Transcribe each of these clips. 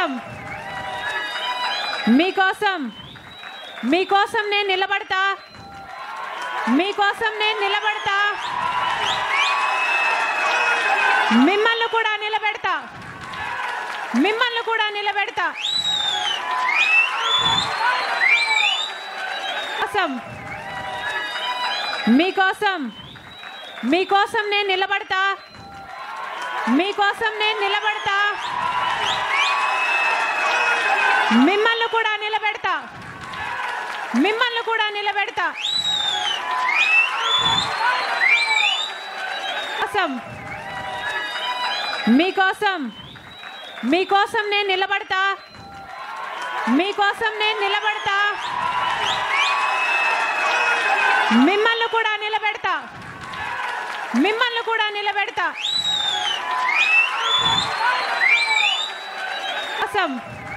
కోసం మీకోసం మీకోసం నేను నిలబడతా మీకోసం నేను నిలబడతా మిమ్మల్ని కూడా నిలబెడతా మిమ్మల్ని కూడా నిలబెడతా కోసం మీకోసం మీకోసం నేను నిలబడతా మీకోసం నేను నిలబడతా మిమ్మల్ని కూడా నిలబెడతా మిమ్మల్ని కూడా నిలబెడతా కోసం మీకోసం మీకోసం నేను నిలబడతా మీకోసం నేను నిలబడతా మిమ్మల్ని కూడా నిలబెడతా మిమ్మల్ని కూడా నిలబెడతా కోసం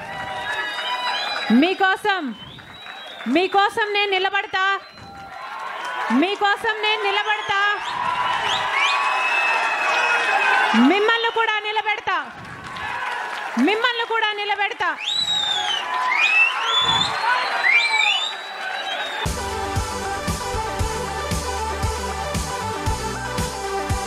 మీకోసం మీకోసం నేను నిలబడతా మీకోసం నేను నిలబడతా మిమ్మల్ని కూడా నిలబెడతా మిమ్మల్ని కూడా నిలబెడతా